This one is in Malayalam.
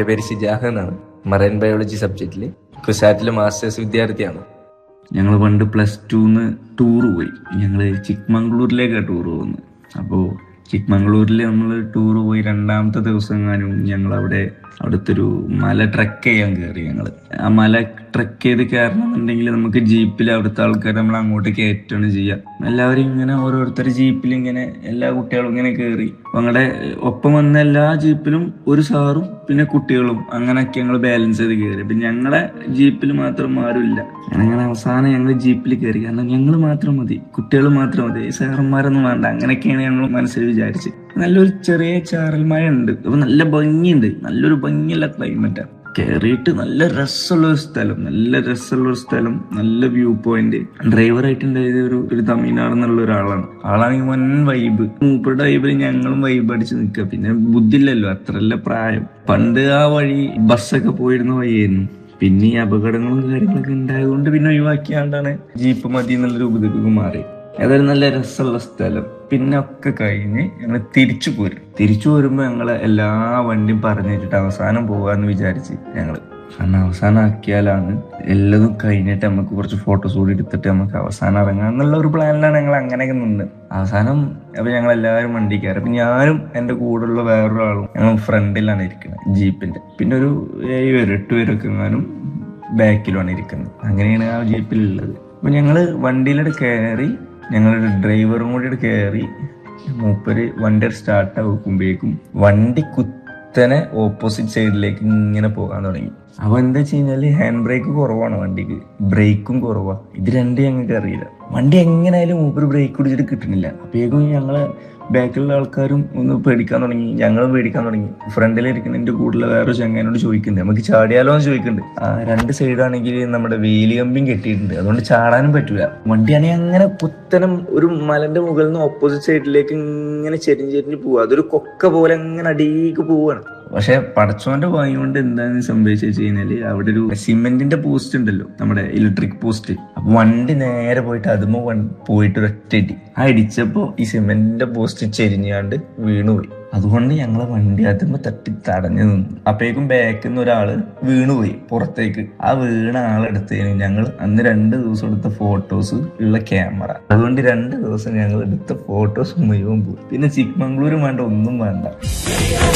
എൻ്റെ പേര് ഷിജാഹ് എന്നാണ് മറൈൻ ബയോളജി സബ്ജക്റ്റിൽ കുസാറ്റിലെ മാസ്റ്റേഴ്സ് വിദ്യാർത്ഥിയാണ് ഞങ്ങൾ പണ്ട് പ്ലസ് ടുന്ന് ടൂർ പോയി ഞങ്ങൾ ചിക്മംഗ്ലൂരിലേക്കാണ് ടൂർ പോകുന്നത് അപ്പോൾ ചിക്മംഗ്ലൂരിൽ നമ്മൾ ടൂർ പോയി രണ്ടാമത്തെ ദിവസം എങ്ങാനും ഞങ്ങൾ അവിടെ അവിടുത്തെ ഒരു മല ട്രക്ക് ചെയ്യാൻ കയറി ഞങ്ങൾ ആ മല ട്രക്ക് ചെയ്ത് കയറണമെന്നുണ്ടെങ്കിൽ നമുക്ക് ജീപ്പിൽ അവിടുത്തെ ആൾക്കാർ നമ്മൾ അങ്ങോട്ട് കയറ്റാണ് ചെയ്യുക എല്ലാവരും ഇങ്ങനെ ഓരോരുത്തർ ജീപ്പിൽ ഇങ്ങനെ എല്ലാ കുട്ടികളും ഇങ്ങനെ കയറി ഞങ്ങളുടെ ഒപ്പം വന്ന എല്ലാ ജീപ്പിലും ഒരു സാറും പിന്നെ കുട്ടികളും അങ്ങനെയൊക്കെ ഞങ്ങൾ ബാലൻസ് ചെയ്ത് കയറി പിന്നെ ഞങ്ങളെ ജീപ്പിൽ മാത്രം ആരുമില്ല അങ്ങനെ അവസാനം ഞങ്ങൾ ജീപ്പിൽ കയറി കാരണം ഞങ്ങൾ മാത്രം മതി കുട്ടികൾ മാത്രം മതി സാറന്മാരൊന്നും വേണ്ട അങ്ങനെയൊക്കെയാണ് ഞങ്ങൾ മനസ്സിൽ വിചാരിച്ച് നല്ലൊരു ചെറിയ ചാറൽ മഴ ഉണ്ട് അപ്പൊ നല്ല ഭംഗിയുണ്ട് നല്ലൊരു ഭംഗിയുള്ള ക്ലൈമറ്റാണ് കയറിയിട്ട് നല്ല രസമുള്ള ഒരു സ്ഥലം നല്ല രസമുള്ള ഒരു സ്ഥലം നല്ല വ്യൂ പോയിന്റ് ഡ്രൈവറായിട്ട് ഉണ്ടായത് ഒരു ഒരു തമിഴ്നാട് എന്നുള്ള ഒരാളാണ് ആളാണെങ്കിൽ വൻ വൈബ് മൂപ്പരുടെ വൈബിൽ ഞങ്ങളും വൈബ് അടിച്ച് നിൽക്കുക പിന്നെ ബുദ്ധിയില്ലല്ലോ അത്രല്ല പ്രായം പണ്ട് ആ വഴി ബസ്സൊക്കെ പോയിരുന്ന വഴിയായിരുന്നു പിന്നെ ഈ അപകടങ്ങളും കാര്യങ്ങളൊക്കെ ഉണ്ടായതുകൊണ്ട് പിന്നെ ഒഴിവാക്കിയാണ്ടാണ് ജീപ്പ് മതി എന്നുള്ള രൂപത്തിലേക്ക് മാറി ഏതായാലും നല്ല രസമുള്ള സ്ഥലം പിന്നെ ഒക്കെ കഴിഞ്ഞ് ഞങ്ങൾ തിരിച്ചു പോരും തിരിച്ചു പോരുമ്പോൾ ഞങ്ങൾ എല്ലാ വണ്ടിയും പറഞ്ഞു വെച്ചിട്ട് അവസാനം പോകാന്ന് വിചാരിച്ച് ഞങ്ങൾ കാരണം അവസാനം ആക്കിയാലാണ് എല്ലതും കഴിഞ്ഞിട്ട് നമുക്ക് കുറച്ച് ഫോട്ടോസ് കൂടി എടുത്തിട്ട് നമുക്ക് അവസാനം ഇറങ്ങാം എന്നുള്ള ഒരു പ്ലാനിലാണ് ഞങ്ങൾ അങ്ങനെയൊക്കെ നിന്ന് അവസാനം അപ്പൊ ഞങ്ങൾ എല്ലാവരും വണ്ടി കയറി അപ്പൊ ഞാനും എന്റെ കൂടെയുള്ള വേറൊരാളും ഞങ്ങൾ ഫ്രണ്ടിലാണ് ഇരിക്കുന്നത് ജീപ്പിന്റെ പിന്നെ ഒരു ഏഴ് പേര് എട്ട് പേരൊക്കെ എങ്ങാനും ബാക്കിലുമാണ് ഇരിക്കുന്നത് അങ്ങനെയാണ് ആ ജീപ്പിലുള്ളത് അപ്പൊ ഞങ്ങള് വണ്ടിയിലൂടെ കയറി ഞങ്ങളുടെ ഡ്രൈവറും കൂടി കയറി മൂപ്പര് വണ്ടി സ്റ്റാർട്ട് ആക്കുമ്പോഴേക്കും വണ്ടി കുത്തനെ ഓപ്പോസിറ്റ് സൈഡിലേക്ക് ഇങ്ങനെ പോകാൻ തുടങ്ങി അപ്പൊ എന്താ വെച്ച് കഴിഞ്ഞാല് ഹാൻഡ് ബ്രേക്ക് കുറവാണ് വണ്ടിക്ക് ബ്രേക്കും കുറവാ ഇത് രണ്ടും ഞങ്ങൾക്ക് അറിയില്ല വണ്ടി എങ്ങനെയായാലും മൂപ്പര് ബ്രേക്ക് പിടിച്ചിട്ട് കിട്ടുന്നില്ല അപ്പോഴേക്കും ഞങ്ങള് ബാക്കിലുള്ള ആൾക്കാരും ഒന്ന് പേടിക്കാൻ തുടങ്ങി ഞങ്ങളും പേടിക്കാൻ തുടങ്ങി ഫ്രണ്ടിലിരിക്കുന്ന എന്റെ കൂടുതൽ വേറെ ചങ്ങാനോട് ചോദിക്കുന്നുണ്ട് നമുക്ക് ചാടിയാലോ എന്ന് ചോദിക്കുന്നുണ്ട് ആ രണ്ട് സൈഡാണെങ്കിൽ നമ്മുടെ വേലി കമ്പിയും കെട്ടിയിട്ടുണ്ട് അതുകൊണ്ട് ചാടാനും പറ്റൂല വണ്ടിയാണെങ്കിൽ അങ്ങനെ കുത്തനം ഒരു മലന്റെ മുകളിൽ നിന്ന് ഓപ്പോസിറ്റ് സൈഡിലേക്ക് ഇങ്ങനെ ചെരിഞ്ഞ് ചെരിഞ്ഞ് പോവുക അതൊരു കൊക്ക പോലെ അങ്ങനെ അടിയിലേക്ക് പോവാണ് പക്ഷെ പടച്ചോന്റെ ഭാഗ്യം കൊണ്ട് എന്താണ് സംഭവിച്ചു വെച്ച് കഴിഞ്ഞാല് അവിടെ ഒരു സിമെന്റിന്റെ പോസ്റ്റ് ഉണ്ടല്ലോ നമ്മുടെ ഇലക്ട്രിക് പോസ്റ്റ് അപ്പൊ വണ്ടി നേരെ പോയിട്ട് അതുമ്പോ പോയിട്ട് ഒരൊറ്റ അടി ആ ഇടിച്ചപ്പോ ഈ സിമെന്റിന്റെ പോസ്റ്റ് ചെരിഞ്ഞാണ്ട് വീണുപോയി അതുകൊണ്ട് ഞങ്ങളെ വണ്ടി അതുമ്പോ തട്ടി തടഞ്ഞു നിന്നു അപ്പോഴേക്കും ബാക്കിൽ നിന്ന് ഒരാള് വീണുപോയി പുറത്തേക്ക് ആ വീണ ആളെടുത്തതിന് ഞങ്ങൾ അന്ന് രണ്ട് ദിവസം എടുത്ത ഫോട്ടോസ് ഉള്ള ക്യാമറ അതുകൊണ്ട് രണ്ട് ദിവസം ഞങ്ങൾ എടുത്ത ഫോട്ടോസ് മുഴുവൻ പോയി പിന്നെ ചിക്മംഗ്ലൂരും വേണ്ട ഒന്നും വേണ്ട